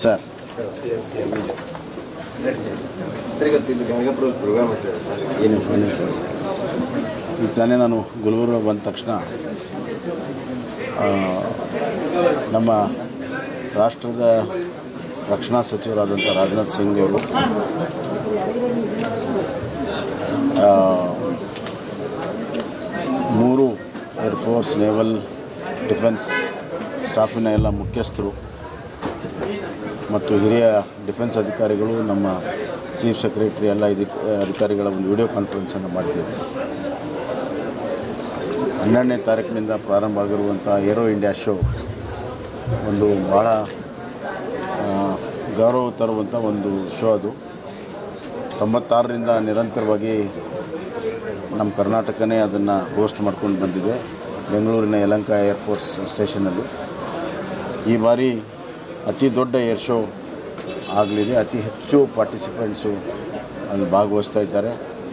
sir sir ಇವತ್ತು ಇಲ್ಲಿ Gangapura program ಅಂತ ಏನು ಏನು ಈಗ ತಾನೇ ನಾನು ಗುಲ್ಬರ್ಗ ಬಂದ ತಕ್ಷಣ ಆ, ನಮ್ಮ ರಾಷ್ಟ್ರದ ರಕ್ಷಣಾ ಸಚಿವರಾದಂಥ ರಾಜನಾಥ್ ಸಿಂಗ್ ಅವರು ಆ, ಮೂರು ಏರ್ಫೋರ್ಸ್ ನೇವಲ್ ಡಿಫೆನ್ಸ್ ಸ್ಟಾಫಿನ ಎಲ್ಲ ಮುಖ್ಯಸ್ಥರು ಮತ್ತು ಹಿರಿಯ ಡಿಫೆನ್ಸ್ ಅಧಿಕಾರಿಗಳು ನಮ್ಮ ಚೀಫ್ ಸೆಕ್ರೆಟರಿ ಎಲ್ಲ ಇದಿ ಅಧಿಕಾರಿಗಳ ಒಂದು ವಿಡಿಯೋ ಕಾನ್ಫರೆನ್ಸನ್ನು ಮಾಡಿದ್ದೇವೆ ಹನ್ನೆರಡನೇ ತಾರೀಕಿನಿಂದ ಪ್ರಾರಂಭ ಆಗಿರುವಂಥ ಏರೋ ಇಂಡಿಯಾ ಶೋ ಒಂದು ಭಾಳ ಆ, ಗೌರವ ತರುವಂಥ ಒಂದು ಶೋ ಅದು ತೊಂಬತ್ತಾರರಿಂದ ನಿರಂತರವಾಗಿ ನಮ್ಮ ಕರ್ನಾಟಕನೇ ಅದನ್ನು ಹೋಸ್ಟ್ ಮಾಡ್ಕೊಂಡು ಬಂದಿದೆ ಬೆಂಗಳೂರಿನ ಯಲಂಕ ಏರ್ಫೋರ್ಸ್ ಸ್ಟೇಷನಲ್ಲಿ ಈ ಬಾರಿ ಅತಿ ದೊಡ್ಡ ಏರ್ ಶೋ ಆಗಲಿದೆ ಅತಿ ಹೆಚ್ಚು ಪಾರ್ಟಿಸಿಪೆಂಟ್ಸು ಅಲ್ಲಿ ಭಾಗವಹಿಸ್ತಾ ಇದ್ದಾರೆ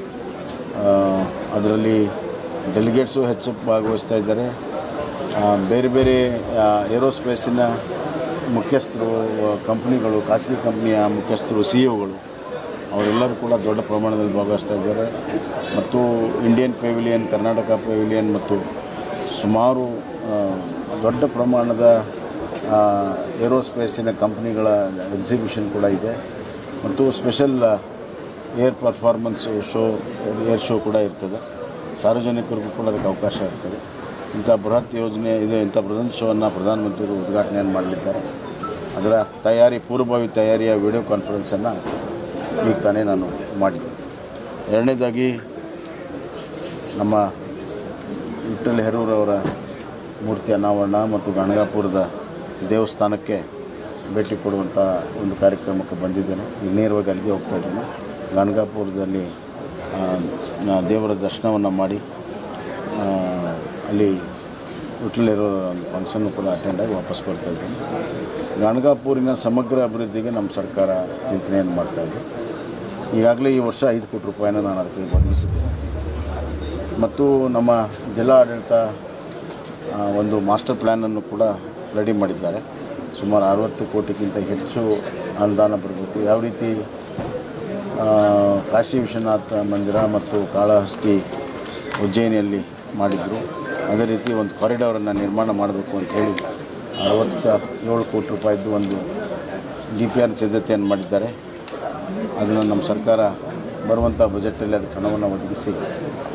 ಅದರಲ್ಲಿ ಡೆಲಿಗೇಟ್ಸು ಹೆಚ್ಚು ಭಾಗವಹಿಸ್ತಾ ಇದ್ದಾರೆ ಆ, ಬೇರೆ ಬೇರೆ ಆ, ಏರೋಸ್ಪೇಸಿನ ಮುಖ್ಯಸ್ಥರು ಕಂಪ್ನಿಗಳು ಖಾಸಗಿ ಕಂಪ್ನಿಯ ಮುಖ್ಯಸ್ಥರು ಸಿ ಇಒಗಳು ಅವರೆಲ್ಲರೂ ಕೂಡ ದೊಡ್ಡ ಪ್ರಮಾಣದಲ್ಲಿ ಭಾಗವಹಿಸ್ತಾ ಇದ್ದಾರೆ ಮತ್ತು ಇಂಡಿಯನ್ ಪೆವಿಲಿಯನ್ ಕರ್ನಾಟಕ ಪೆವಿಲಿಯನ್ ಮತ್ತು ಸುಮಾರು ಆ, ದೊಡ್ಡ ಪ್ರಮಾಣದ ಆ, ಏರೋಸ್ಪೇಸಿನ ಕಂಪ್ನಿಗಳ ಎಕ್ಸಿಬಿಷನ್ ಕೂಡ ಇದೆ ಮತ್ತು special air performance show air show ಕೂಡ ಇರ್ತದೆ ಸಾರ್ವಜನಿಕರಿಗೂ ಕೂಡ ಅದಕ್ಕೆ ಅವಕಾಶ ಇರ್ತದೆ ಇಂಥ ಬೃಹತ್ ಯೋಜನೆ ಇದೆ ಇಂಥ ಬೃಹತ್ ಶೋವನ್ನು ಪ್ರಧಾನಮಂತ್ರಿಗಳು ಉದ್ಘಾಟನೆಯನ್ನು ಮಾಡಲಿದ್ದಾರೆ ಅದರ ತಯಾರಿ ಪೂರ್ವಭಾವಿ ತಯಾರಿಯ ವಿಡಿಯೋ ಕಾನ್ಫರೆನ್ಸನ್ನು ಈಗ ತಾನೇ ನಾನು ಮಾಡಿದ್ದೆ ಎರಡನೇದಾಗಿ ನಮ್ಮ ವಿಠಲ್ ಹೆರೂರವರ ಮೂರ್ತಿ ಅನಾವರಣ ಮತ್ತು ಗಣಗಾಪುರದ ದೇವಸ್ಥಾನಕ್ಕೆ ಭೇಟಿ ಕೊಡುವಂಥ ಒಂದು ಕಾರ್ಯಕ್ರಮಕ್ಕೆ ಬಂದಿದ್ದೇನೆ ಈಗ ನೇರವಾಗಿ ಅಲ್ಲಿಗೆ ಹೋಗ್ತಾ ಇದ್ದೇನೆ ಗಣಗಾಪುರದಲ್ಲಿ ಆ, ನಾ- ದೇವರ ದರ್ಶನವನ್ನು ಮಾಡಿ ಆ, ಅಲ್ಲಿ ವಿಠಲಿರೋ ಒಂದು ಫಂಕ್ಷನ್ನು ಕೂಡ ಅಟೆಂಡ್ ಆಗಿ ವಾಪಸ್ ಬರ್ತಾ ಇದ್ದೇನೆ ಗಣಗಾಪುರಿನ ಸಮಗ್ರ ಅಭಿವೃದ್ಧಿಗೆ ನಮ್ಮ ಸರ್ಕಾರ ಚಿಂತನೆಯನ್ನು ಮಾಡ್ತಾ ಇದೆ ಈಗಾಗಲೇ ಈ ವರ್ಷ ಐದು ಕೋಟಿ ರೂಪಾಯಿನ ನಾನು ಅದಕ್ಕೆ ಒದಗಿಸಿದ್ದೇನೆ ಮತ್ತು ನಮ್ಮ ಜಿಲ್ಲಾ ಆಡಳಿತ ಆ, ಒಂದು ಮಾಸ್ಟರ್ ಪ್ಲ್ಯಾನನ್ನು ಕೂಡ ರೆಡಿ ಮಾಡಿದ್ದಾರೆ ಸುಮಾರು ಅರವತ್ತು ಕೋಟಿಗಿಂತ ಹೆಚ್ಚು ಅನುದಾನ ಬರಬೇಕು ಯಾವ ರೀತಿ ಆ, ಕಾಶಿ ವಿಶ್ವನಾಥ ಮಂದಿರ ಮತ್ತು ಕಾಳಹಸ್ತಿ ಉಜ್ಜಯಿನಿಯಲ್ಲಿ ಮಾಡಿದರು ಅದೇ ರೀತಿ ಒಂದು ಕಾರಿಡಾರನ್ನು ನಿರ್ಮಾಣ ಮಾಡಬೇಕು ಅಂತ ಹೇಳಿ ಅರವತ್ತ ಏಳು ಕೋಟಿ ರೂಪಾಯಿದ್ದು ಒಂದು ಡಿ ಪಿ ಆರ್ ಸಿದ್ಧತೆಯನ್ನು ಮಾಡಿದ್ದಾರೆ ಅದನ್ನು ನಮ್ಮ ಸರ್ಕಾರ ಬರುವಂಥ ಬಜೆಟಲ್ಲಿ ಅದಕ್ಕೆ ಹಣವನ್ನು ಒದಗಿಸಿ